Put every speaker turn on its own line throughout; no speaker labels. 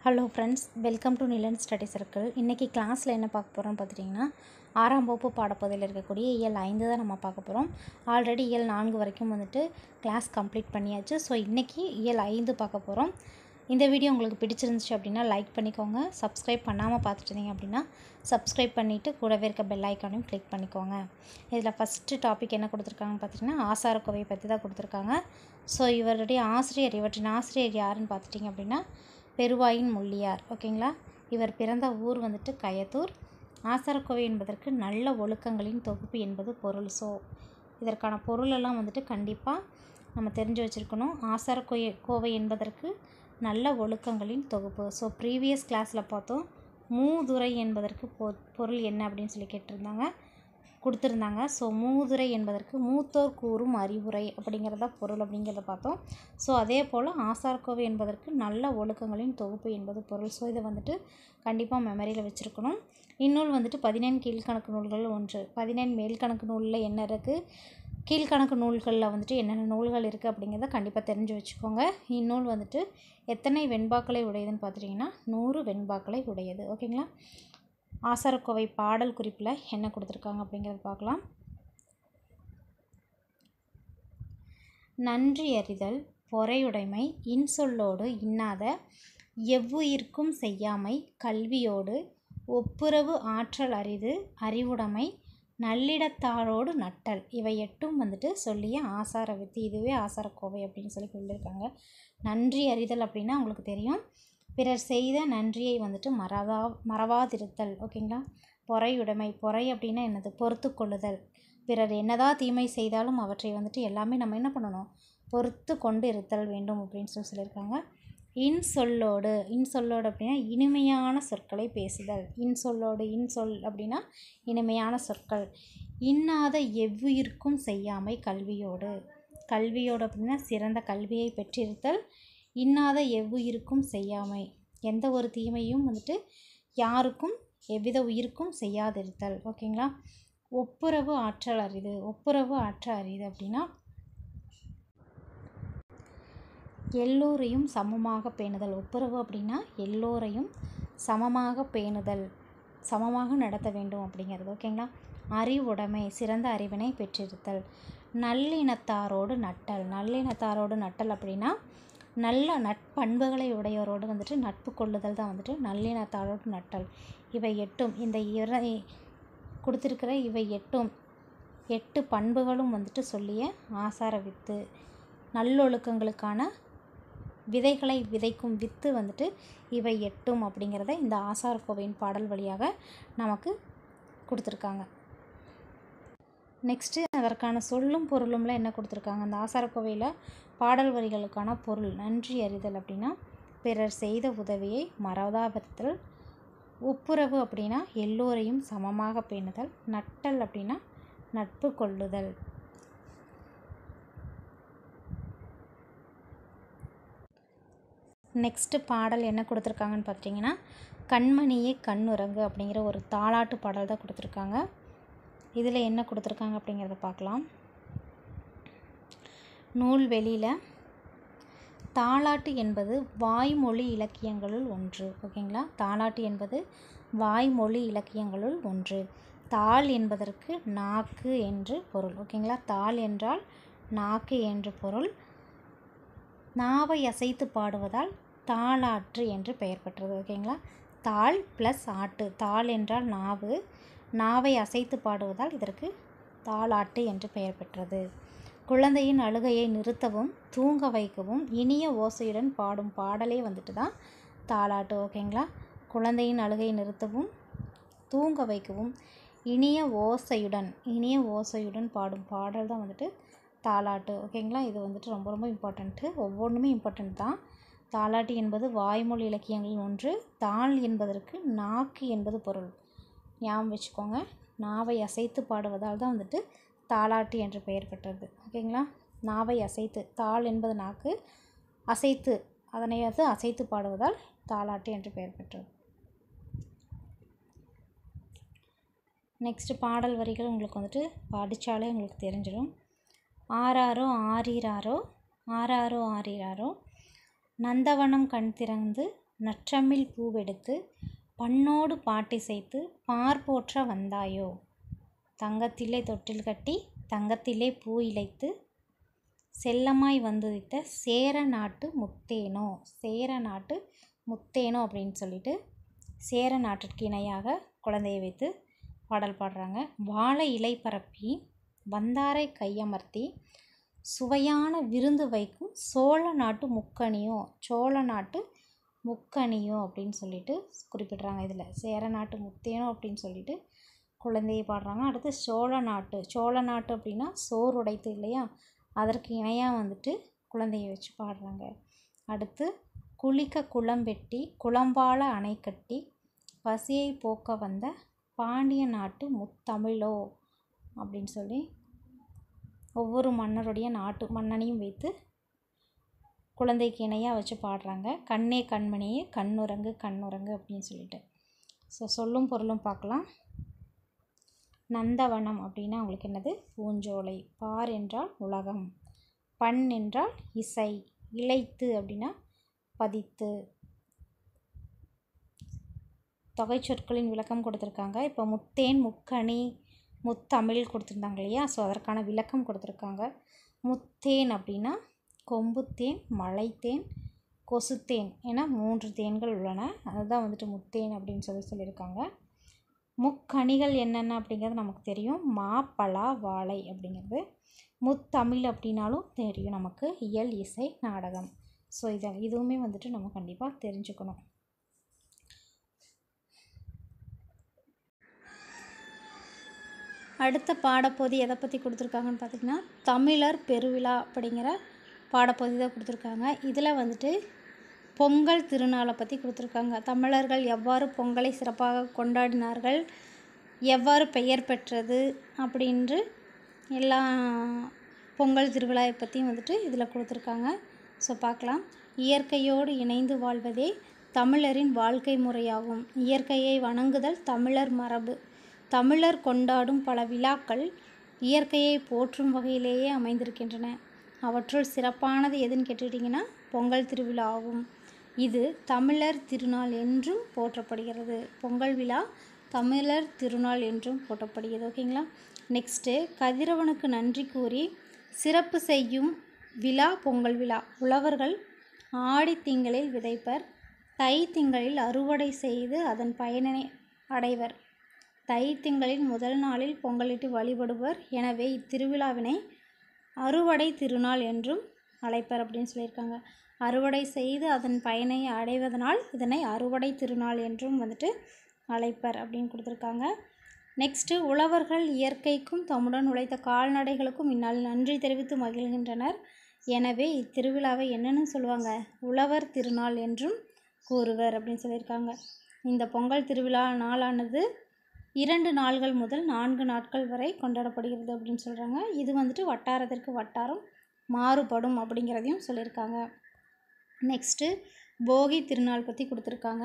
hello friends welcome to Nilan study circle இன்றைக்கி கிளாஸில் என்ன பார்க்க போகிறோம்னு பார்த்துட்டிங்கன்னா ஆறாம் வகுப்பு பாடப்பகுதியில் இருக்கக்கூடிய இயல் ஐந்து தான் நம்ம பார்க்க போகிறோம் ஆல்ரெடி இயல் நான்கு வரைக்கும் வந்துட்டு கிளாஸ் கம்ப்ளீட் பண்ணியாச்சு ஸோ இன்றைக்கி இயல் ஐந்து பார்க்க போகிறோம் இந்த வீடியோ உங்களுக்கு பிடிச்சிருந்துச்சு அப்படின்னா லைக் பண்ணிக்கோங்க சப்ஸ்கிரைப் பண்ணாமல் பார்த்துட்டு இருந்தீங்க அப்படின்னா சப்ஸ்கிரைப் பண்ணிவிட்டு கூடவே இருக்க பெல் ஐக்கானையும் கிளிக் பண்ணிக்கோங்க இதில் ஃபஸ்ட்டு டாபிக் என்ன கொடுத்துருக்காங்கன்னு பார்த்தீங்கன்னா ஆசாரக்கோவை பற்றி தான் கொடுத்துருக்காங்க ஸோ இவருடைய ஆசிரியர் இவற்றின் ஆசிரியர் யாருன்னு பார்த்துட்டிங்க அப்படின்னா பெருவாயின் முள்ளியார் ஓகேங்களா இவர் பிறந்த ஊர் வந்துட்டு கயத்தூர் ஆசாரக்கோவை என்பதற்கு நல்ல ஒழுக்கங்களின் தொகுப்பு என்பது பொருள் ஸோ இதற்கான பொருளெல்லாம் வந்துட்டு கண்டிப்பாக நம்ம தெரிஞ்சு வச்சுருக்கணும் ஆசாரக்கோயை கோவை என்பதற்கு நல்ல ஒழுக்கங்களின் தொகுப்பு ஸோ ப்ரீவியஸ் கிளாஸில் பார்த்தோம் மூதுரை என்பதற்கு பொ பொருள் என்ன அப்படின்னு சொல்லி கேட்டிருந்தாங்க கொடுத்துருந்தாங்க ஸோ மூதுரை என்பதற்கு மூத்தோர் கூறும் அறிவுரை அப்படிங்கிறத பொருள் அப்படிங்கிறத பார்த்தோம் ஸோ அதே போல் ஆசார்கோவை என்பதற்கு நல்ல ஒழுக்கங்களின் தொகுப்பு என்பது பொருள் ஸோ இதை வந்துட்டு கண்டிப்பாக மெமரியில் வச்சுருக்கணும் இந்நூல் வந்துட்டு பதினேழு கீழ்கணக்கு நூல்கள் ஒன்று பதினேழு மேல்கணக்கு நூலில் என்ன இருக்குது கீழ்கணக்கு நூல்களில் வந்துட்டு என்னென்ன நூல்கள் இருக்குது அப்படிங்கிறத கண்டிப்பாக தெரிஞ்சு வச்சுக்கோங்க இந்நூல் வந்துட்டு எத்தனை வெண்பாக்களை உடையதுன்னு பார்த்துட்டிங்கன்னா நூறு வெண்பாக்களை உடையது ஓகேங்களா ஆசாரக்கோவை பாடல் குறிப்பில் என்ன கொடுத்துருக்காங்க அப்படிங்கிறத பார்க்கலாம் நன்றி அறிதல் பொறையுடைமை இன்சொல்லோடு இன்னாத எவ்வுயிர்க்கும் செய்யாமை கல்வியோடு ஒப்புரவு ஆற்றல் அரிது அறிவுடைமை நல்லிடத்தாரோடு நட்டல் இவை எட்டும் வந்துட்டு சொல்லிய ஆசார வித்து இதுவே ஆசாரக்கோவை அப்படின்னு சொல்லி சொல்லியிருக்காங்க நன்றி அறிதல் அப்படின்னா உங்களுக்கு தெரியும் பிறர் செய்த நன்றியை வந்துட்டு மறவா மறவாதிருத்தல் ஓகேங்களா பொறையுடைமை பொறை அப்படின்னா என்னது பொறுத்து கொள்ளுதல் பிறர் என்னதான் தீமை செய்தாலும் அவற்றை வந்துட்டு எல்லாமே நம்ம என்ன பண்ணணும் பொறுத்து கொண்டு இருத்தல் வேண்டும் அப்படின்னு சொல்லி சொல்லியிருக்காங்க இன் சொல்லோடு இன் சொல்லோடு அப்படின்னா இனிமையான சொற்களை பேசுதல் இன் சொல்லோடு இன் சொல் அப்படின்னா இனிமையான சொற்கள் இன்னாத எவ்வுயிர்க்கும் செய்யாமை கல்வியோடு கல்வியோடு அப்படின்னா சிறந்த கல்வியை பெற்றிருத்தல் இன்னாத எவ்வுயிருக்கும் செய்யாமை எந்த ஒரு தீமையும் வந்துட்டு யாருக்கும் எவ்வித உயிருக்கும் செய்யாதிருத்தல் ஓகேங்களா ஒப்புரவு ஆற்றல் அரிது ஒப்புரவு ஆற்றல் அரிது அப்படின்னா எல்லோரையும் சமமாக பேணுதல் ஒப்புரவு அப்படின்னா எல்லோரையும் சமமாக பேணுதல் சமமாக நடத்த வேண்டும் அப்படிங்கிறது ஓகேங்களா அறிவுடைமை சிறந்த அறிவினை பெற்றிருத்தல் நல்லினத்தாரோடு நட்டல் நல்லினத்தாரோடு நட்டல் அப்படின்னா நல்ல நட்பண்புகளை உடையோரோடு வந்துட்டு நட்பு கொள்ளுதல் தான் வந்துட்டு நல்லினத்தாரோடு நட்டல் இவை எட்டும் இந்த இறை கொடுத்துருக்கிற இவை எட்டும் எட்டு பண்புகளும் வந்துட்டு சொல்லிய ஆசார வித்து நல்லொழுக்கங்களுக்கான விதைகளை விதைக்கும் வித்து வந்துட்டு இவை எட்டும் அப்படிங்கிறத இந்த ஆசாரக்கோவையின் பாடல் வழியாக நமக்கு கொடுத்துருக்காங்க நெக்ஸ்ட்டு அதற்கான சொல்லும் பொருளும்ல என்ன கொடுத்துருக்காங்க அந்த ஆசாரக்கோவையில் பாடல் வரிகளுக்கான பொருள் நன்றி அறிதல் அப்படின்னா பிறர் செய்த உதவியை மறதாபத்தல் ஒப்புரவு அப்படின்னா எல்லோரையும் சமமாக பேணுதல் நட்டல் அப்படின்னா நட்பு கொள்ளுதல் நெக்ஸ்ட்டு பாடல் என்ன கொடுத்துருக்காங்கன்னு பார்த்தீங்கன்னா கண்மணியே கண்ணுறங்கு அப்படிங்கிற ஒரு தாளாட்டு பாடல் தான் கொடுத்துருக்காங்க இதில் என்ன கொடுத்துருக்காங்க அப்படிங்கிறத பார்க்கலாம் நூல் வெளியில் தாளாட்டு என்பது வாய்மொழி இலக்கியங்களுள் ஒன்று ஓகேங்களா தாளாட்டு என்பது வாய்மொழி இலக்கியங்களுள் ஒன்று தாள் என்பதற்கு நாக்கு என்று பொருள் ஓகேங்களா தாள் என்றால் நாக்கு என்று பொருள் நாவை அசைத்து பாடுவதால் தாளாற்று என்று பெயர் பெற்றது ஓகேங்களா தாள் ப்ளஸ் ஆட்டு தாள் என்றால் நாவு நாவை அசைத்து பாடுவதால் இதற்கு தாளாட்டு என்று பெயர் பெற்றது குழந்தையின் அழுகையை நிறுத்தவும் தூங்க வைக்கவும் இனிய ஓசையுடன் பாடும் பாடலே வந்துட்டு தான் தாளாட்டு ஓகேங்களா குழந்தையின் அழுகையை நிறுத்தவும் தூங்க வைக்கவும் இனிய ஓசையுடன் இனிய ஓசையுடன் பாடும் பாடல் தான் வந்துட்டு தாலாட்டு ஓகேங்களா இது வந்துட்டு ரொம்ப ரொம்ப இம்பார்ட்டண்ட்டு ஒவ்வொன்றுமே இம்பார்ட்டண்ட் தான் தாலாட்டு என்பது வாய்மொழி இலக்கியங்களில் ஒன்று தாள் என்பதற்கு நாக்கு என்பது பொருள் ஞாபகம் வச்சுக்கோங்க நாவை அசைத்து பாடுவதால் தான் வந்துட்டு தாலாட்டு என்று பெயர் பெற்றது ஓகேங்களா நாவை அசைத்து தாள் என்பது நாக்கு அசைத்து அதனை வந்து அசைத்து பாடுவதால் தாலாட்டு என்று பெயர் பெற்றது நெக்ஸ்ட்டு பாடல் வரிகள் உங்களுக்கு வந்துட்டு படித்தாலே உங்களுக்கு தெரிஞ்சிடும் ஆறாரோ ஆறீராரோ ஆறாரோ ஆறீராரோ நந்தவனம் கண் திறந்து நற்றமிழ் பூவெடுத்து பண்ணோடு பாட்டிசைத்து பார்போற்ற வந்தாயோ தங்கத்திலே தொட்டில் கட்டி தங்கத்திலே பூ இழைத்து செல்லமாய் வந்துதித்த சேர நாட்டு முத்தேனோ சேர நாட்டு முத்தேனோ அப்படின்னு சொல்லிட்டு சேர நாட்டிற்கு இணையாக குழந்தையை வைத்து பாடல் பாடுறாங்க வாழை இலை பரப்பி வந்தாரை கையமர்த்தி சுவையான விருந்து வைக்கும் சோழ நாட்டு முக்கணியோ சோழ நாட்டு முக்கணியோ அப்படின்னு சொல்லிட்டு குறிப்பிடுறாங்க இதில் சேர நாட்டு முத்தேனோ அப்படின்னு சொல்லிட்டு குழந்தையை பாடுறாங்க அடுத்து சோழ நாட்டு சோழ நாட்டு அப்படின்னா சோறு உடைத்து இல்லையா அதற்கு இணையாக வந்துட்டு குழந்தையை வச்சு பாடுறாங்க அடுத்து குளிக்க குளம் வெட்டி குளம்பால அணை கட்டி பசியை போக்க வந்த பாண்டிய நாட்டு முத்தமிழோ அப்படின்னு சொல்லி ஒவ்வொரு மன்னருடைய நாட்டு மன்னனையும் வைத்து குழந்தைக்கு இணையாக வச்சு பாடுறாங்க கண்ணே கண்மணியே கண்ணுரங்கு கண்ணுரங்கு அப்படின்னு சொல்லிட்டு ஸோ சொல்லும் பொருளும் பார்க்கலாம் நந்தவனம் அப்படின்னா உங்களுக்கு என்னது பூஞ்சோலை பார் என்றால் உலகம் பண் என்றால் இசை இழைத்து அப்படின்னா பதித்து தொகை சொற்களின் விளக்கம் கொடுத்துருக்காங்க இப்போ முத்தேன் முக்கணி முத்தமிழ் கொடுத்துருந்தாங்க இல்லையா ஸோ அதற்கான விளக்கம் கொடுத்துருக்காங்க முத்தேன் அப்படின்னா கொம்புத்தேன் மலைத்தேன் கொசுத்தேன் என மூன்று தேன்கள் உள்ளன அதுதான் வந்துட்டு முத்தேன் அப்படின்னு சொல்லி சொல்லியிருக்காங்க முக்கணிகள் என்னென்ன அப்படிங்கிறது நமக்கு தெரியும் மா பலா வாழை அப்படிங்கிறது முத்தமிழ் அப்படின்னாலும் தெரியும் நமக்கு இயல் இசை நாடகம் ஸோ இதை இதுவுமே வந்துட்டு நம்ம கண்டிப்பாக தெரிஞ்சுக்கணும் அடுத்த பாடப்பகுதி எதை பற்றி கொடுத்துருக்காங்கன்னு பார்த்திங்கன்னா தமிழர் பெருவிழா அப்படிங்கிற பாடப்பகுதி தான் கொடுத்துருக்காங்க இதில் வந்துட்டு பொங்கல் திருநாளை பற்றி கொடுத்துருக்காங்க தமிழர்கள் எவ்வாறு பொங்கலை சிறப்பாக கொண்டாடினார்கள் எவ்வாறு பெயர் பெற்றது அப்படின்று எல்லா பொங்கல் திருவிழாவை பற்றியும் வந்துட்டு இதில் கொடுத்துருக்காங்க ஸோ பார்க்கலாம் இயற்கையோடு இணைந்து வாழ்வதே தமிழரின் வாழ்க்கை முறையாகும் இயற்கையை வணங்குதல் தமிழர் மரபு தமிழர் கொண்டாடும் பல விழாக்கள் இயற்கையை போற்றும் வகையிலேயே அமைந்திருக்கின்றன அவற்றுள் சிறப்பானது எதுன்னு கேட்டுக்கிட்டிங்கன்னா பொங்கல் திருவிழா ஆகும் இது தமிழர் திருநாள் என்றும் போற்றப்படுகிறது பொங்கல் விழா தமிழர் திருநாள் என்றும் போற்றப்படுகிறது ஓகேங்களா நெக்ஸ்ட்டு கதிரவனுக்கு நன்றி கூறி சிறப்பு செய்யும் விழா பொங்கல் விழா உழவர்கள் ஆடி திங்களில் விதைப்பர் தை திங்களில் அறுவடை செய்து அதன் பயனை அடைவர் தை திங்களின் முதல் நாளில் பொங்கலிட்டு வழிபடுவர் எனவே இத்திருவிழாவினை அறுவடை திருநாள் என்றும் அழைப்பர் அப்படின்னு சொல்லியிருக்காங்க அறுவடை செய்து அதன் பயனை அடைவதனால் இதனை அறுவடை திருநாள் என்றும் வந்துட்டு அழைப்பர் அப்படின்னு கொடுத்துருக்காங்க நெக்ஸ்ட்டு உழவர்கள் இயற்கைக்கும் தம்முடன் உழைத்த கால்நடைகளுக்கும் இந்நாள் நன்றி தெரிவித்து மகிழ்கின்றனர் எனவே இத்திருவிழாவை என்னென்னு சொல்லுவாங்க உழவர் திருநாள் என்றும் கூறுவர் அப்படின்னு சொல்லியிருக்காங்க இந்த பொங்கல் திருவிழா நாளானது இரண்டு நாள்கள் முதல் நான்கு நாட்கள் வரை கொண்டாடப்படுகிறது அப்படின்னு சொல்கிறாங்க இது வந்துட்டு வட்டாரத்திற்கு வட்டாரம் மாறுபடும் அப்படிங்கிறதையும் சொல்லியிருக்காங்க நெக்ஸ்ட்டு போகி திருநாள் பற்றி கொடுத்துருக்காங்க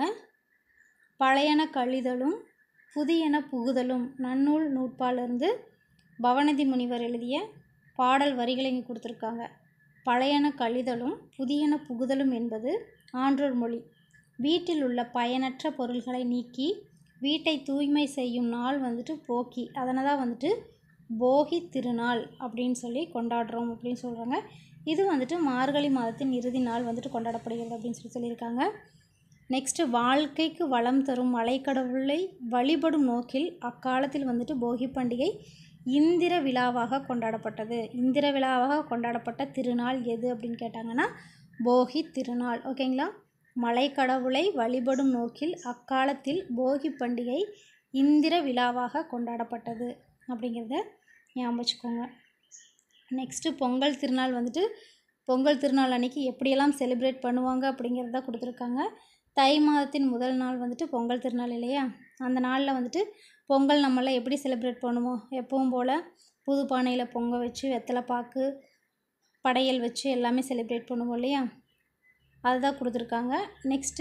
பழையன கழிதலும் புதியன புகுதலும் நன்னூல் நூற்பாலிருந்து பவனதி முனிவர் எழுதிய பாடல் வரிகளை இங்கே கொடுத்துருக்காங்க பழையன கழிதலும் புதியன புகுதலும் என்பது ஆன்றோர் மொழி வீட்டில் உள்ள பயனற்ற பொருள்களை நீக்கி வீட்டை தூய்மை செய்யும் நாள் வந்துட்டு போக்கி அதனை தான் வந்துட்டு போகி திருநாள் அப்படின்னு சொல்லி கொண்டாடுறோம் அப்படின்னு சொல்கிறாங்க இது வந்துட்டு மார்கழி மாதத்தின் இறுதி நாள் வந்துட்டு கொண்டாடப்படுகிறது அப்படின்னு சொல்லி சொல்லியிருக்காங்க நெக்ஸ்ட்டு வாழ்க்கைக்கு வளம் தரும் மலைக்கடவுளை வழிபடும் நோக்கில் அக்காலத்தில் வந்துட்டு போகி பண்டிகை இந்திர விழாவாக கொண்டாடப்பட்டது இந்திர விழாவாக கொண்டாடப்பட்ட திருநாள் எது அப்படின்னு கேட்டாங்கன்னா போகி திருநாள் ஓகேங்களா மலைக்கடவுளை வழிபடும் நோக்கில் அக்காலத்தில் போகி பண்டிகை இந்திர விழாவாக கொண்டாடப்பட்டது அப்படிங்கிறத ஞாபகம் வச்சுக்கோங்க நெக்ஸ்ட்டு பொங்கல் திருநாள் வந்துட்டு பொங்கல் திருநாள் அன்னைக்கு எப்படியெல்லாம் செலிப்ரேட் பண்ணுவாங்க அப்படிங்கிறத கொடுத்துருக்காங்க தை மாதத்தின் முதல் நாள் வந்துட்டு பொங்கல் திருநாள் இல்லையா அந்த நாளில் வந்துட்டு பொங்கல் நம்மளாம் எப்படி செலிப்ரேட் பண்ணுவோம் எப்பவும் போல் புது பானையில் பொங்க வச்சு வெத்தலை பாக்கு படையல் வச்சு எல்லாமே செலிப்ரேட் பண்ணுவோம் இல்லையா அதுதான் கொடுத்துருக்காங்க நெக்ஸ்ட்டு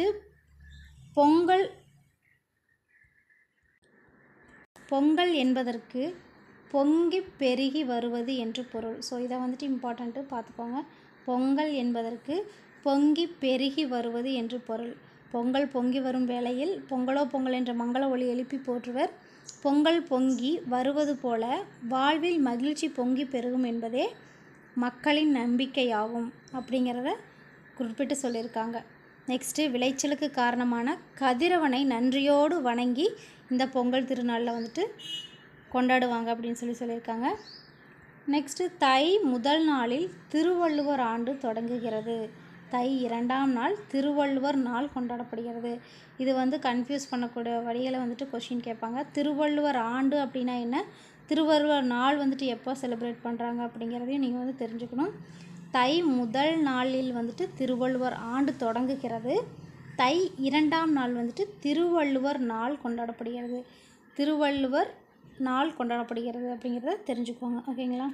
பொங்கல் பொங்கல் என்பதற்கு பொங்கி பெருகி வருவது என்று பொருள் ஸோ இதை வந்துட்டு இம்பார்ட்டண்ட்டு பார்த்துக்கோங்க பொங்கல் என்பதற்கு பொங்கி பெருகி வருவது என்று பொருள் பொங்கல் பொங்கி வரும் வேளையில் பொங்கலோ பொங்கல் என்ற மங்கள ஒளி எழுப்பி போற்றுவர் பொங்கல் பொங்கி வருவது போல வாழ்வில் மகிழ்ச்சி பொங்கி பெருகும் என்பதே மக்களின் நம்பிக்கையாகும் அப்படிங்கிறத குறிப்பிட்டு சொல்லியிருக்காங்க நெக்ஸ்ட்டு விளைச்சலுக்கு காரணமான கதிரவனை நன்றியோடு வணங்கி இந்த பொங்கல் திருநாளில் வந்துட்டு கொண்டாடுவாங்க அப்படின்னு சொல்லி சொல்லியிருக்காங்க நெக்ஸ்ட்டு தை முதல் நாளில் திருவள்ளுவர் ஆண்டு தொடங்குகிறது தை இரண்டாம் நாள் திருவள்ளுவர் நாள் கொண்டாடப்படுகிறது இது வந்து கன்ஃபியூஸ் பண்ணக்கூடிய வழிகளை வந்துட்டு கொஷின் கேட்பாங்க திருவள்ளுவர் ஆண்டு அப்படின்னா என்ன திருவள்ளுவர் நாள் வந்துட்டு எப்போ செலிப்ரேட் பண்ணுறாங்க அப்படிங்கிறதையும் நீங்கள் வந்து தெரிஞ்சுக்கணும் தை முதல் நாளில் வந்துட்டு திருவள்ளுவர் ஆண்டு தொடங்குகிறது தை இரண்டாம் நாள் வந்துட்டு திருவள்ளுவர் நாள் கொண்டாடப்படுகிறது திருவள்ளுவர் நாள் கொண்டாடப்படுகிறது அப்படிங்கிறத தெரிஞ்சுக்கோங்க ஓகேங்களா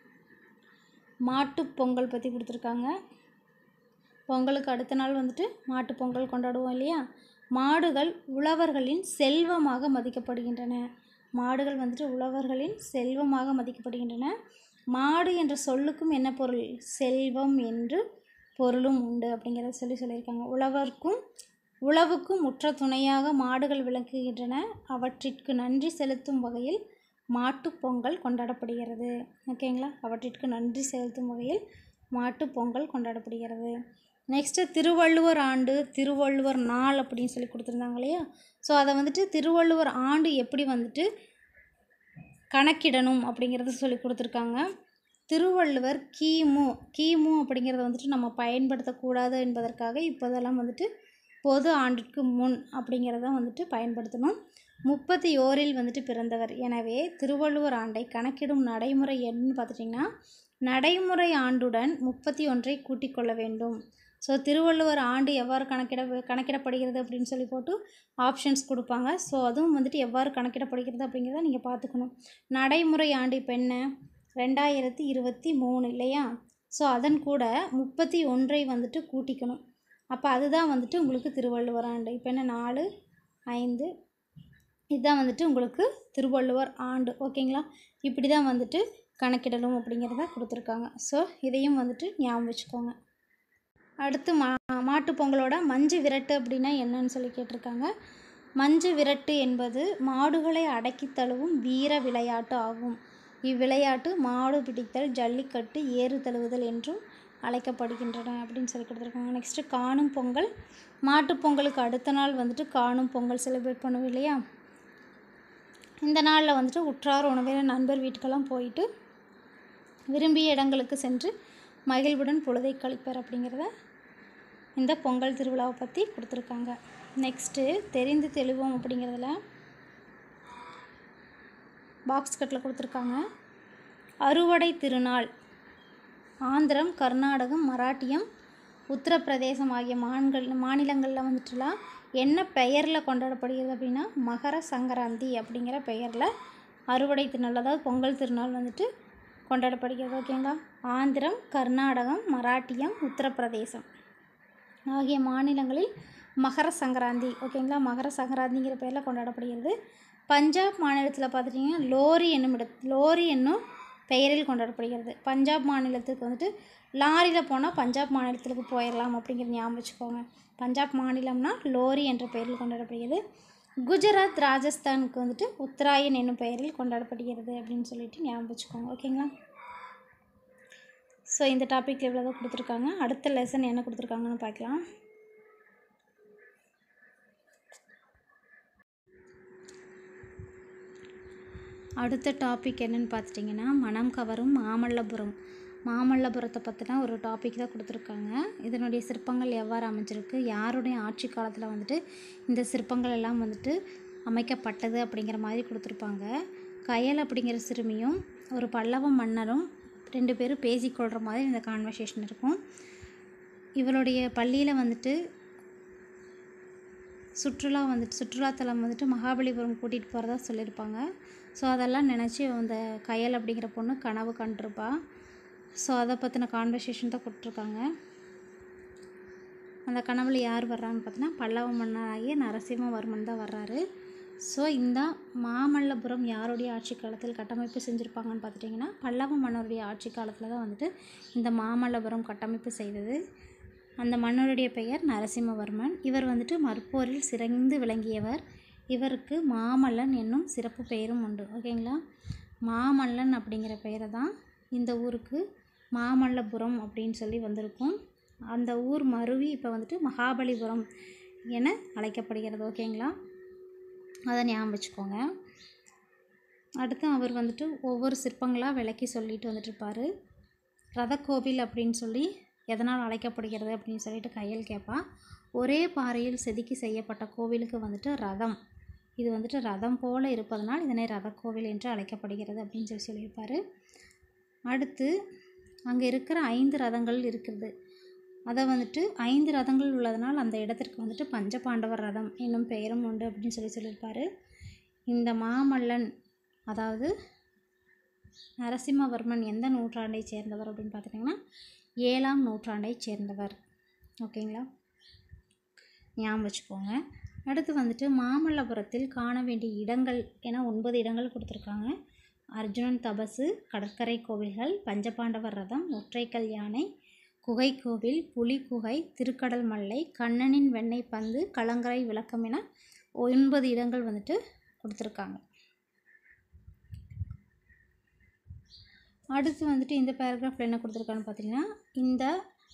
மாட்டுப் பொங்கல் பற்றி கொடுத்துருக்காங்க பொங்கலுக்கு அடுத்த நாள் வந்துட்டு மாட்டுப் பொங்கல் கொண்டாடுவோம் இல்லையா மாடுகள் உழவர்களின் செல்வமாக மதிக்கப்படுகின்றன மாடுகள் வந்துட்டு உழவர்களின் செல்வமாக மதிக்கப்படுகின்றன மாடு என்ற சொல்லுக்கும் என்ன பொருள் செல்வம் என்று பொருளும் உண்டு அப்படிங்கிறத சொல்லி சொல்லியிருக்காங்க உழவர்க்கும் உழவுக்கும் உற்ற துணையாக மாடுகள் விளங்குகின்றன அவற்றிற்கு நன்றி செலுத்தும் வகையில் மாட்டுப் பொங்கல் கொண்டாடப்படுகிறது ஓகேங்களா அவற்றிற்கு நன்றி செலுத்தும் வகையில் மாட்டுப் பொங்கல் கொண்டாடப்படுகிறது நெக்ஸ்ட்டு திருவள்ளுவர் ஆண்டு திருவள்ளுவர் நாள் அப்படின்னு சொல்லி கொடுத்துருந்தாங்க இல்லையா ஸோ அதை வந்துட்டு திருவள்ளுவர் ஆண்டு எப்படி வந்துட்டு கணக்கிடணும் அப்படிங்கிறத சொல்லி கொடுத்துருக்காங்க திருவள்ளுவர் கிமு கிமு அப்படிங்கிறத வந்துட்டு நம்ம பயன்படுத்தக்கூடாது என்பதற்காக இப்போதெல்லாம் வந்துட்டு பொது ஆண்டிற்கு முன் அப்படிங்கிறத வந்துட்டு பயன்படுத்தணும் முப்பத்தி ஓரில் வந்துட்டு பிறந்தவர் எனவே திருவள்ளுவர் ஆண்டை கணக்கிடும் நடைமுறை என்னன்னு பார்த்துட்டிங்கன்னா நடைமுறை ஆண்டுடன் முப்பத்தி ஒன்றை கூட்டிக் கொள்ள வேண்டும் ஸோ திருவள்ளுவர் ஆண்டு எவ்வாறு கணக்கிட கணக்கிடப்படுகிறது அப்படின்னு சொல்லி போட்டு ஆப்ஷன்ஸ் கொடுப்பாங்க ஸோ அதுவும் வந்துட்டு எவ்வாறு கணக்கிடப்படுகிறது அப்படிங்கிறத நீங்கள் பார்த்துக்கணும் நடைமுறை ஆண்டு இப்போ என்ன ரெண்டாயிரத்தி இருபத்தி மூணு இல்லையா ஸோ அதன் கூட முப்பத்தி ஒன்றை வந்துட்டு கூட்டிக்கணும் அப்போ அதுதான் வந்துட்டு உங்களுக்கு திருவள்ளுவர் ஆண்டு இப்போ என்ன நாலு ஐந்து இதுதான் வந்துட்டு உங்களுக்கு திருவள்ளுவர் ஆண்டு ஓகேங்களா இப்படி தான் வந்துட்டு கணக்கிடணும் அப்படிங்கிறத கொடுத்துருக்காங்க ஸோ இதையும் வந்துட்டு ஞாபகம் வச்சுக்கோங்க அடுத்து மா மாட்டுப் பொங்கலோட மஞ்சு விரட்டு அப்படின்னா என்னன்னு சொல்லி கேட்டிருக்காங்க மஞ்சு விரட்டு என்பது மாடுகளை அடக்கி தழுவும் வீர விளையாட்டு ஆகும் இவ்விளையாட்டு மாடு பிடித்தல் ஜல்லிக்கட்டு ஏறு தழுவுதல் என்றும் அழைக்கப்படுகின்றன அப்படின்னு சொல்லி கொடுத்துருக்காங்க நெக்ஸ்ட்டு காணும் பொங்கல் மாட்டுப் பொங்கலுக்கு அடுத்த நாள் வந்துட்டு காணும் பொங்கல் செலிப்ரேட் பண்ணுவோம் இல்லையா இந்த நாளில் வந்துட்டு உற்றார் உணவினர் நண்பர் வீட்டுக்கெல்லாம் போயிட்டு விரும்பிய இடங்களுக்கு சென்று மகிழ்வுடன் பொழுதை கழிப்பர் அப்படிங்கிறத இந்த பொங்கல் திருவிழாவை பற்றி கொடுத்துருக்காங்க நெக்ஸ்ட்டு தெரிந்து தெளிவோம் அப்படிங்கிறதுல பாக்ஸ் கட்டில் கொடுத்துருக்காங்க அறுவடை திருநாள் ஆந்திரம் கர்நாடகம் மராட்டியம் உத்தரப்பிரதேசம் ஆகிய மான்கள் மாநிலங்களில் வந்துட்டுலாம் என்ன பெயரில் கொண்டாடப்படுகிறது அப்படின்னா மகர சங்கராந்தி அப்படிங்கிற பெயரில் அறுவடை திருநாள் அதாவது பொங்கல் திருநாள் வந்துட்டு கொண்டாடப்படுகிறது ஓகேங்களா ஆந்திரம் கர்நாடகம் மராட்டியம் உத்தரப்பிரதேசம் ஆகிய மாநிலங்களில் மகர சங்கராந்தி ஓகேங்களா மகர சங்கராந்திங்கிற பேரில் கொண்டாடப்படுகிறது பஞ்சாப் மாநிலத்தில் பார்த்துட்டிங்கன்னா லோரி என்னும் இட லோரி என்னும் பெயரில் கொண்டாடப்படுகிறது பஞ்சாப் மாநிலத்துக்கு வந்துட்டு லாரியில் போனால் பஞ்சாப் மாநிலத்துக்கு போயிடலாம் அப்படிங்கிற ஞாபகம் வச்சுக்கோங்க பஞ்சாப் மாநிலம்னா லோரி என்ற பெயரில் கொண்டாடப்படுகிறது குஜராத் ராஜஸ்தானுக்கு வந்துட்டு உத்தராயன் என்னும் பெயரில் கொண்டாடப்படுகிறது அப்படின்னு சொல்லிட்டு ஞாபகம் வச்சுக்கோங்க ஓகேங்களா ஸோ இந்த டாபிக் இவ்வளோ தான் கொடுத்துருக்காங்க அடுத்த லெசன் என்ன கொடுத்துருக்காங்கன்னு பார்க்கலாம் அடுத்த டாபிக் என்னன்னு பார்த்துட்டிங்கன்னா மனம் கவரும் மாமல்லபுரம் மாமல்லபுரத்தை பற்றின ஒரு டாபிக் தான் கொடுத்துருக்காங்க இதனுடைய சிற்பங்கள் எவ்வாறு அமைஞ்சிருக்கு யாருடைய ஆட்சி காலத்தில் வந்துட்டு இந்த சிற்பங்கள் எல்லாம் வந்துட்டு அமைக்கப்பட்டது அப்படிங்கிற மாதிரி கொடுத்துருப்பாங்க கயல் அப்படிங்கிற சிறுமியும் ஒரு பல்லவ மன்னரும் ரெண்டு பேரும் பேசிக்கொள்கிற மாதிரி இந்த கான்வர்சேஷன் இருக்கும் இவளுடைய பள்ளியில் வந்துட்டு சுற்றுலா வந்துட்டு சுற்றுலாத்தலம் வந்துட்டு மகாபலிபுரம் கூட்டிகிட்டு போகிறதா சொல்லியிருப்பாங்க ஸோ அதெல்லாம் நினச்சி அந்த கயல் அப்படிங்கிற பொண்ணு கனவு கண்டிருப்பா ஸோ அதை பற்றின கான்வர்சேஷன் தான் கொடுத்துருக்காங்க அந்த கனவுல யார் வர்றான்னு பார்த்தீங்கன்னா பல்லவ மன்னராகிய நரசிம்மவர்மன் தான் வர்றாரு ஸோ இந்த மாமல்லபுரம் யாருடைய ஆட்சி காலத்தில் கட்டமைப்பு செஞ்சுருப்பாங்கன்னு பார்த்துட்டிங்கன்னா பல்லவ மன்னருடைய ஆட்சி காலத்தில் தான் வந்துட்டு இந்த மாமல்லபுரம் கட்டமைப்பு செய்தது அந்த மன்னருடைய பெயர் நரசிம்மவர்மன் இவர் வந்துட்டு மற்போரில் சிறந்து விளங்கியவர் இவருக்கு மாமல்லன் என்னும் சிறப்பு பெயரும் உண்டு ஓகேங்களா மாமல்லன் அப்படிங்கிற பெயரை தான் இந்த ஊருக்கு மாமல்லபுரம் அப்படின்னு சொல்லி வந்திருக்கும் அந்த ஊர் மருவி இப்போ வந்துட்டு மகாபலிபுரம் என அழைக்கப்படுகிறது ஓகேங்களா அதை ஞாபகம் வச்சுக்கோங்க அடுத்து அவர் வந்துட்டு ஒவ்வொரு சிற்பங்களாக விளக்கி சொல்லிட்டு வந்துட்டுருப்பார் ரதக்கோவில் அப்படின்னு சொல்லி எதனால் அழைக்கப்படுகிறது அப்படின்னு சொல்லிட்டு கையல் கேட்பா ஒரே பாறையில் செதுக்கி செய்யப்பட்ட கோவிலுக்கு வந்துட்டு ரதம் இது வந்துட்டு ரதம் போல இருப்பதனால் இதனை ரதக்கோவில் என்று அழைக்கப்படுகிறது அப்படின்னு சொல்லி சொல்லியிருப்பார் அடுத்து அங்கே இருக்கிற ஐந்து ரதங்கள் இருக்கிறது அதை வந்துட்டு ஐந்து ரதங்கள் உள்ளதனால் அந்த இடத்திற்கு வந்துட்டு பஞ்சபாண்டவர் ரதம் என்னும் பெயரும் உண்டு அப்படின்னு சொல்லி சொல்லியிருப்பார் இந்த மாமல்லன் அதாவது நரசிம்மவர்மன் எந்த நூற்றாண்டை சேர்ந்தவர் அப்படின்னு பார்த்துட்டிங்கன்னா ஏழாம் நூற்றாண்டை சேர்ந்தவர் ஓகேங்களா ஞாபகம் வச்சுக்கோங்க அடுத்து வந்துட்டு மாமல்லபுரத்தில் காண வேண்டிய இடங்கள் என ஒன்பது இடங்கள் கொடுத்துருக்காங்க அர்ஜுனன் தபசு கடற்கரை கோவில்கள் பஞ்சபாண்டவர் ரதம் ஒற்றைக்கல் யானை குகை கோவில் புலி குகை திருக்கடல் மல்லை கண்ணனின் வெண்ணெய் பந்து கலங்கரை விளக்கம் என ஒன்பது இடங்கள் வந்துட்டு கொடுத்துருக்காங்க அடுத்து வந்துட்டு இந்த பேராகிராஃபில் என்ன கொடுத்துருக்கான்னு பார்த்தீங்கன்னா இந்த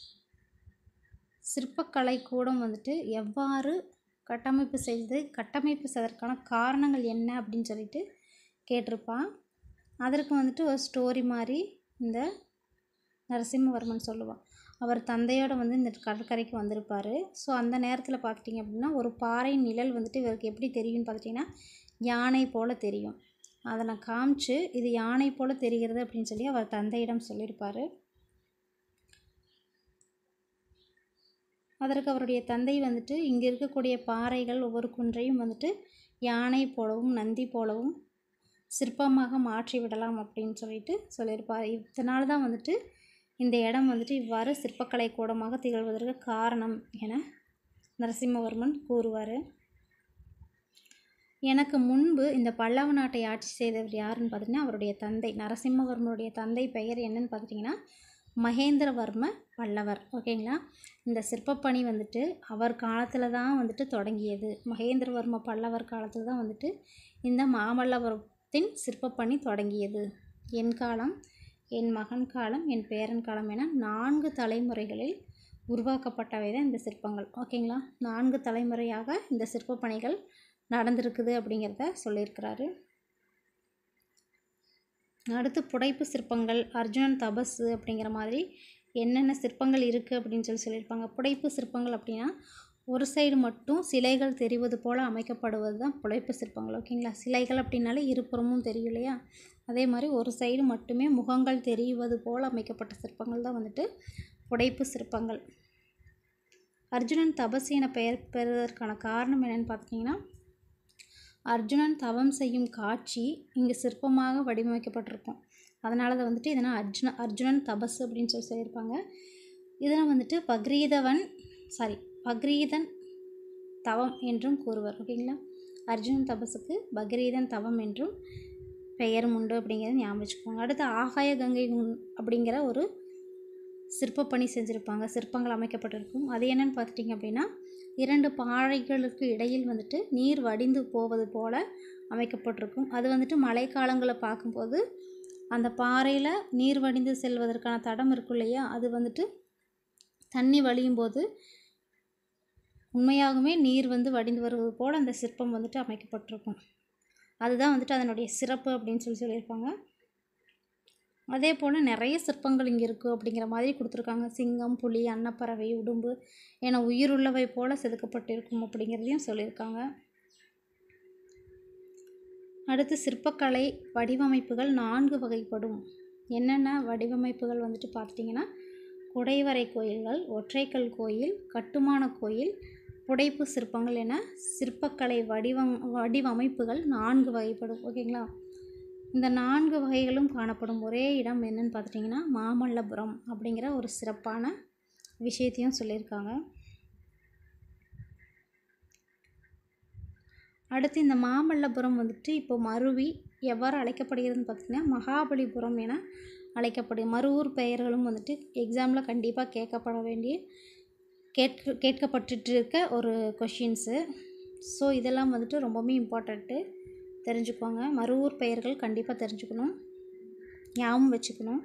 சிற்பக்கலை கூடம் வந்துட்டு எவ்வாறு கட்டமைப்பு செய்து கட்டமைப்பு செய்வதற்கான காரணங்கள் என்ன அப்படின்னு சொல்லிட்டு கேட்டிருப்பான் அதற்கு வந்துட்டு ஒரு ஸ்டோரி மாதிரி இந்த நரசிம்மவர்மன் சொல்லுவான் அவர் தந்தையோட வந்து இந்த கடற்கரைக்கு வந்திருப்பார் ஸோ அந்த நேரத்தில் பார்த்துட்டிங்க அப்படின்னா ஒரு பாறை நிழல் வந்துட்டு இவருக்கு எப்படி தெரியும்னு பார்த்துட்டிங்கன்னா யானை போல் தெரியும் அதை நான் காமிச்சு இது யானை போல் தெரிகிறது அப்படின்னு சொல்லி அவர் தந்தையிடம் சொல்லியிருப்பார் அதற்கு அவருடைய தந்தை வந்துட்டு இங்கே இருக்கக்கூடிய பாறைகள் ஒவ்வொரு குன்றையும் வந்துட்டு யானை போலவும் நந்தி போலவும் சிற்பமாக மாற்றி விடலாம் அப்படின்னு சொல்லிட்டு சொல்லியிருப்பார் இதனால தான் வந்துட்டு இந்த இடம் வந்துட்டு இவ்வாறு சிற்பக்கலை கூடமாக திகழ்வதற்கு காரணம் என நரசிம்மவர்மன் கூறுவார் எனக்கு முன்பு இந்த பல்லவ நாட்டை ஆட்சி செய்தவர் யாருன்னு பார்த்தீங்கன்னா அவருடைய தந்தை நரசிம்மவர்மனுடைய தந்தை பெயர் என்னன்னு பார்த்துட்டிங்கன்னா மகேந்திரவர்ம பல்லவர் ஓகேங்களா இந்த சிற்பப்பணி வந்துட்டு அவர் காலத்தில் தான் வந்துட்டு தொடங்கியது மகேந்திரவர்ம பல்லவர் காலத்தில் தான் வந்துட்டு இந்த மாமல்லபுரத்தின் சிற்பப்பணி தொடங்கியது என் காலம் என் மகன் காலம் என் பேரன் காலம் என நான்கு தலைமுறைகளில் உருவாக்கப்பட்டவை தான் இந்த சிற்பங்கள் ஓகேங்களா நான்கு தலைமுறையாக இந்த சிற்பப்பணிகள் நடந்திருக்குது அப்படிங்கிறத சொல்லியிருக்கிறாரு அடுத்து புடைப்பு சிற்பங்கள் அர்ஜுனன் தபசு அப்படிங்கிற மாதிரி என்னென்ன சிற்பங்கள் இருக்குது அப்படின்னு சொல்லி சொல்லியிருப்பாங்க புடைப்பு சிற்பங்கள் அப்படின்னா ஒரு சைடு மட்டும் சிலைகள் தெரிவது போல் அமைக்கப்படுவது தான் புடைப்பு சிற்பங்கள் ஓகேங்களா சிலைகள் அப்படின்னாலே இருபுறமும் தெரியும் இல்லையா அதே மாதிரி ஒரு சைடு மட்டுமே முகங்கள் தெரிவது போல் அமைக்கப்பட்ட சிற்பங்கள் தான் வந்துட்டு புடைப்பு சிற்பங்கள் அர்ஜுனன் தபசு என பெயர் பெறுவதற்கான காரணம் என்னென்னு பார்த்தீங்கன்னா அர்ஜுனன் தவம் செய்யும் காட்சி இங்கே சிற்பமாக வடிவமைக்கப்பட்டிருக்கும் அதனால தான் வந்துட்டு இதனால் அர்ஜுன அர்ஜுனன் தபஸ் அப்படின்னு சொல்லி சொல்லியிருப்பாங்க இதனை வந்துட்டு பக்ரீதவன் சாரி பக்ரீதன் தவம் என்றும் கூறுவர் ஓகேங்களா அர்ஜுனன் தபஸுக்கு பக்ரீதன் தவம் என்றும் பெயரும் உண்டு அப்படிங்கிறத ஞாபகம் வச்சுக்கோங்க அடுத்து ஆகாய கங்கை உன்- அப்படிங்கிற ஒரு சிற்பப்பணி செஞ்சுருப்பாங்க சிற்பங்கள் அமைக்கப்பட்டிருக்கும் அது என்னன்னு பார்த்துட்டிங்க அப்படின்னா இரண்டு பாறைகளுக்கு இடையில் வந்துட்டு நீர் வடிந்து போவது போல அமைக்கப்பட்டிருக்கும் அது வந்துட்டு மழைக்காலங்களை பார்க்கும்போது அந்த பாறையில் நீர் வடிந்து செல்வதற்கான தடம் இருக்கும் இல்லையா அது வந்துட்டு தண்ணி வழியும் போது உண்மையாகவே நீர் வந்து வடிந்து வருவது போல் அந்த சிற்பம் வந்துட்டு அமைக்கப்பட்டிருக்கும் அதுதான் வந்துட்டு அதனுடைய சிறப்பு அப்படின்னு சொல்லி சொல்லியிருப்பாங்க அதே போல் நிறைய சிற்பங்கள் இங்கே இருக்குது அப்படிங்கிற மாதிரி கொடுத்துருக்காங்க சிங்கம் புலி அன்னப்பறவை உடும்பு என உயிருள்ளவை போல செதுக்கப்பட்டிருக்கும் அப்படிங்கிறதையும் சொல்லியிருக்காங்க அடுத்து சிற்பக்கலை வடிவமைப்புகள் நான்கு வகைப்படும் என்னென்ன வடிவமைப்புகள் வந்துட்டு பார்த்துட்டிங்கன்னா குடைவரை கோயில்கள் ஒற்றைக்கல் கோயில் கட்டுமான கோயில் புடைப்பு சிற்பங்கள் என சிற்பக்கலை வடிவம் வடிவமைப்புகள் நான்கு வகைப்படும் ஓகேங்களா இந்த நான்கு வகைகளும் காணப்படும் ஒரே இடம் என்னன்னு பார்த்துட்டிங்கன்னா மாமல்லபுரம் அப்படிங்கிற ஒரு சிறப்பான விஷயத்தையும் சொல்லியிருக்காங்க அடுத்து இந்த மாமல்லபுரம் வந்துட்டு இப்போ மருவி எவ்வாறு அழைக்கப்படுகிறதுன்னு பார்த்திங்கன்னா மகாபலிபுரம் என அழைக்கப்படும் மறுவூர் பெயர்களும் வந்துட்டு எக்ஸாமில் கண்டிப்பாக கேட்கப்பட வேண்டிய கேட்க கேட்கப்பட்டுட்டு இருக்க ஒரு கொஷின்ஸு ஸோ இதெல்லாம் வந்துட்டு ரொம்பவுமே இம்பார்ட்டண்ட்டு தெரிஞ்சுக்கோங்க மறுவூர் பெயர்கள் கண்டிப்பாக தெரிஞ்சுக்கணும் ஞாபகம் வச்சுக்கணும்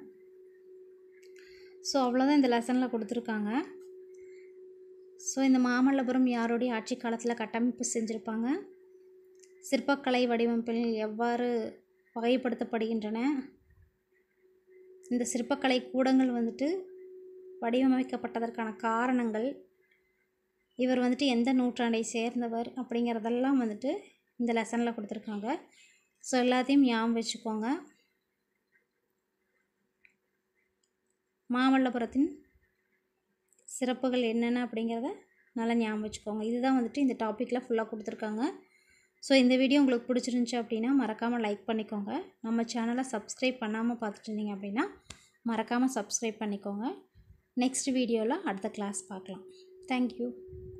ஸோ அவ்வளோதான் இந்த லெசனில் கொடுத்துருக்காங்க ஸோ இந்த மாமல்லபுரம் யாருடைய ஆட்சி காலத்தில் கட்டமைப்பு செஞ்சுருப்பாங்க சிற்பக்கலை வடிவமைப்பில் எவ்வாறு வகைப்படுத்தப்படுகின்றன இந்த சிற்பக்கலை கூடங்கள் வந்துட்டு வடிவமைக்கப்பட்டதற்கான காரணங்கள் இவர் வந்துட்டு எந்த நூற்றாண்டை சேர்ந்தவர் அப்படிங்கிறதெல்லாம் வந்துட்டு இந்த லெசனில் கொடுத்துருக்காங்க ஸோ எல்லாத்தையும் ஞாபகம் வச்சுக்கோங்க மாமல்லபுரத்தின் சிறப்புகள் என்னென்ன அப்படிங்கிறத நல்லா ஞாபகம் வச்சுக்கோங்க இதுதான் வந்துட்டு இந்த டாப்பிக்கில் ஃபுல்லாக கொடுத்துருக்காங்க ஸோ இந்த வீடியோ உங்களுக்கு பிடிச்சிருந்துச்சி அப்படின்னா மறக்காமல் லைக் பண்ணிக்கோங்க நம்ம சேனலை சப்ஸ்கிரைப் பண்ணாமல் பார்த்துட்டு இருந்தீங்க அப்படின்னா மறக்காமல் சப்ஸ்கிரைப் பண்ணிக்கோங்க நெக்ஸ்ட் வீடியோவில் அடுத்த கிளாஸ் பார்க்கலாம் தேங்க்யூ